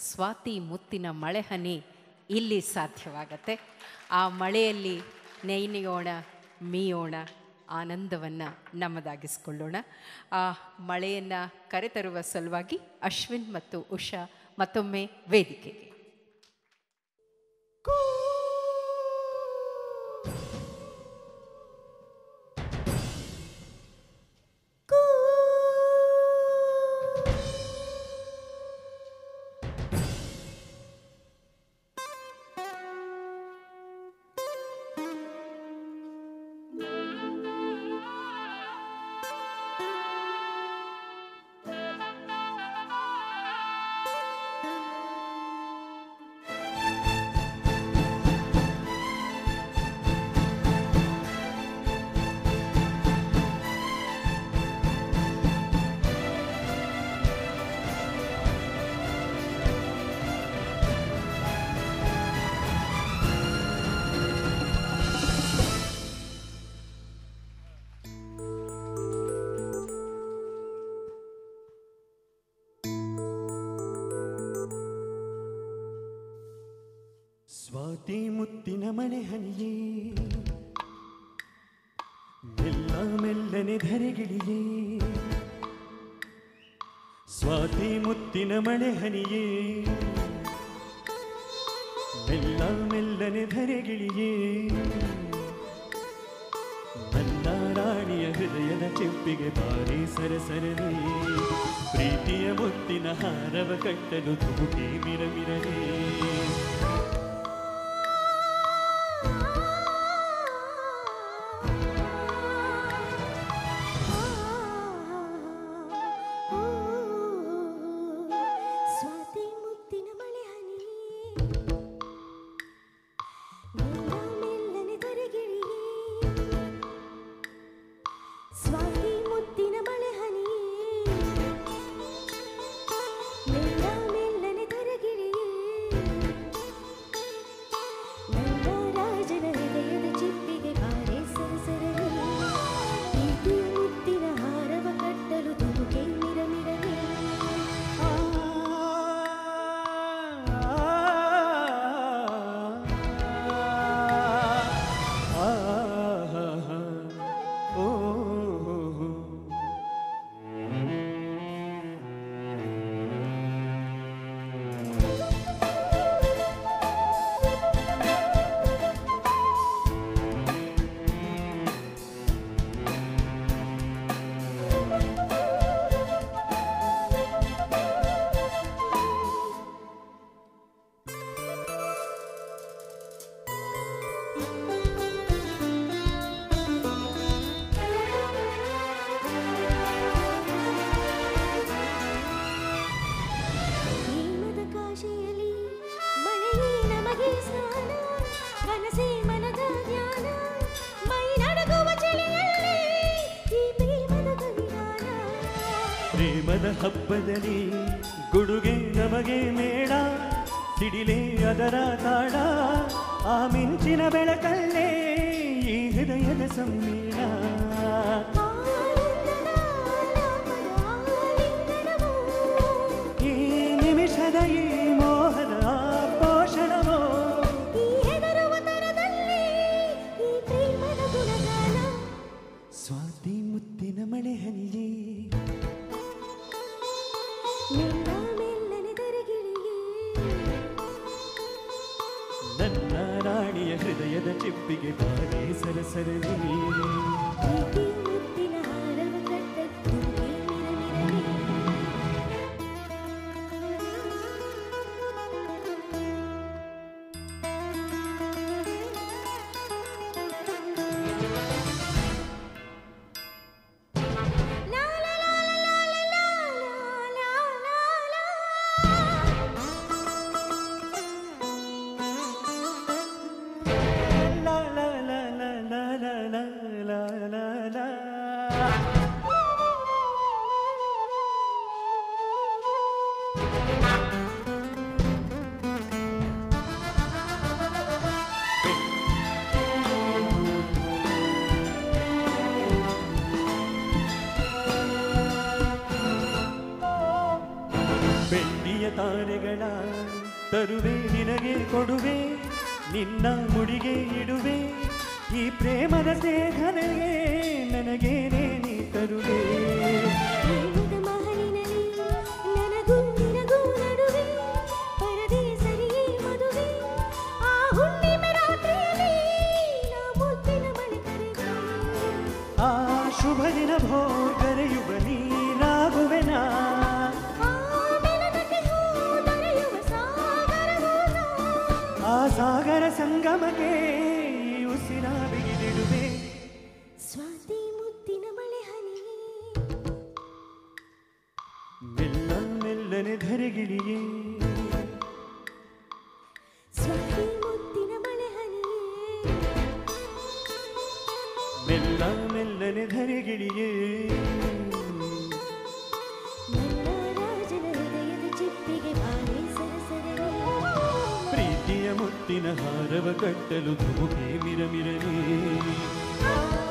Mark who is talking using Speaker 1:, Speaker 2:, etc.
Speaker 1: ಸ್ವಾತಿ ಮುತ್ತಿನ ಮಳೆ ಹನಿ ಇಲ್ಲಿ ಸಾಧ್ಯವಾಗತ್ತೆ ಆ ಮಳೆಯಲ್ಲಿ ನೆನೆಯೋಣ ಮೀಯೋಣ ಆನಂದವನ್ನು ನಮ್ಮದಾಗಿಸ್ಕೊಳ್ಳೋಣ ಆ ಮಳೆಯನ್ನು ಕರೆತರುವ ಸಲುವಾಗಿ ಅಶ್ವಿನ್ ಮತ್ತು ಉಷಾ ಮತ್ತೊಮ್ಮೆ ವೇದಿಕೆಗೆ
Speaker 2: ಸ್ವಾತಿ ಮುತ್ತಿನ ಮಳೆ ಹನಿಯೇ ಮೆಲ್ಲ ಮೆಲ್ಲನೆ ಧರೆಗಿಳಿಯೇ ಸ್ವಾತಿ ಮುತ್ತಿನ ಮಳೆ ಹನಿಯೇ ಮೆಲ್ಲ ಮೆಲ್ಲನೆ ಧರೆಗಿಳಿಯೇ ನನ್ನ ರಾಣಿಯ ಹೃದಯದ ಚೆಪ್ಪಿಗೆ ಬಾರಿ ಸರಸರನೆ ಪ್ರೀತಿಯ ಮುತ್ತಿನ ಹಾರವ ಕಟ್ಟಲು ತುಮುಕಿ ಮಿರಮಿರನೇ
Speaker 3: ಸ್ವಾತಿ ಮುತ್ತಿನ ಮಳೆ ಹನಿ ಮೆಲ್ಲ ಮೆಲ್ಲನೆ ಧರೆಗಿಳಿಯೇ ಸ್ವಾತಿ ಮುತ್ತಿನ ಮಳೆ ಹನಿ ಮೆಲ್ಲ ಮೆಲ್ಲನೆ ಧರೆಗಿಳಿಯೇ ನನ್ನ ರಾಜನ ಹೃದಯದ ಚಿಪ್ಪಿಗೆ ಬಾರೆ ಸರಸರನೆ ಪ್ರೀತಿಯ ಮುತ್ತಿನ ಹಾರವ ಕಟ್ಟಲು ತುಮುಕೆ ಮಿರಮಿರನೆ ಪ್ರೇಮದ ಕಾಶಿಯಲ್ಲಿ ಮಳೆಯೇ ನಮಗೆ ಸ್ನಾನ ಕನಸೇ ಮನದ ಧ್ಯಾನ ಮೈ ನಡಗುವ ಚಳಿಯಲ್ಲಿ ಈ ಪ್ರೇಮದ ಕವಿಗಾನ
Speaker 2: ಪ್ರೇಮದ ಹಬ್ಬದಲ್ಲಿ ಗುಡುಗೆ ನಮಗೆ ಮೇಡ ಸಿಡಿಲೇ ಅದರ ತಾಡ ಆ ಮಿಂಚಿನ ಬೆಳಕಲ್ಲೇ ಈ ಹೃದಯದ ಸಮ್ಮೇಳ
Speaker 3: ಆನಂದದ ಆಲಾಪದ ಆಲಿಂಗನವು
Speaker 2: ಈ ನಿಮಿಷದ ಈ ಮೋಹದ ಪೋಷಣವೋ
Speaker 3: ಈ ಹೆದರುವ ತರದಲ್ಲಿ ಈ ಪ್ರೇಮದ ಗುಣಗಾನ
Speaker 2: ಸ್ವಾತಿ ಮುತ್ತಿನ ಮಳೆ ಹನಿಯೇ
Speaker 3: ಮೆಲ್ಲ ಮೆಲ್ಲನೆ ಧರೆಗಿಳಿಯೇ
Speaker 2: ನನ್ನ ರಾಣಿಯ ಹೃದಯದ ಚಿಪ್ಪಿಗೆ ಬಾರಿ ಸರಸರಲಿ
Speaker 3: ಪ್ರೀತಿ ಮುತ್ತಿನ ಹಾರವ ಕಟ್ಟಲು ತುಮುಕೆ ಮಿರಮಿರನೆ
Speaker 2: La la la la la la la la la la ಬೆಳ್ಳಿಯ ತಾರೆಗಳ ತರುವೆ ನಿನಗೆ ಕೊಡುವೆ ನಿನ್ನ ಮುಡಿಗೆ ಇಡುವೆ ಈ ಪ್ರೇಮದ ಸೇಧನೆಗೆ ನನಗೇನೇ ನೀ ತರುವೆ
Speaker 3: ಪ್ರೇಮದ ಮಹಲಿನಲ್ಲಿ ನನಗೂ ನಿನಗೂ ನಡುವೆ ಪರದೆ ಸರಿಯೇ ಮದುವೆ ಆ ಹುಣ್ಣಿಮೆ ರಾತ್ರಿಯಲ್ಲಿ ನಾ ಮುತ್ತಿನ ಮಳೆ ಕರೆದೆ
Speaker 2: ಆ ಶುಭ ದಿನ ಭೋ ಕರೆಯುವ ನೀರಾಗುವೆನಾ
Speaker 3: ಆ ಮಿಲನಕ್ಕೆ ಹೂ ದೊರೆಯುವ ಸಾಗರವೂ ನಾ.
Speaker 2: ಆ ಸಾಗರ ಸಂಗಮಕ್ಕೆ ಈ ಉಸಿರ ಬಿಗಿದಿಡುವೆ
Speaker 3: ಸ್ವಾತಿ ಮುತ್ತಿನ ಮಳೆ ಹನಿ
Speaker 2: ಮೆಲ್ಲ ಮೆಲ್ಲನೆ ಧರೆಗಿಳಿಯೇ
Speaker 3: ಸ್ವಾತಿ ಮುತ್ತಿನ ಮಳೆ ಹನಿ
Speaker 2: ಮೆಲ್ಲ ಮೆಲ್ಲನೆ ಧರೆಗಿಳಿಯೇ
Speaker 3: ನನ್ನ ರಾಜನ ಹೃದಯದ ಚಿಪ್ಪಿಗೆ ಬಾಳೆ ಸರಸರನೆ
Speaker 2: ಪ್ರೀತಿಯ ಮುತ್ತಿನ ಹಾರವ ಕಟ್ಟಲು ಧುಮುಕೆ ಮಿರಮಿರನೇ
Speaker 3: ಆ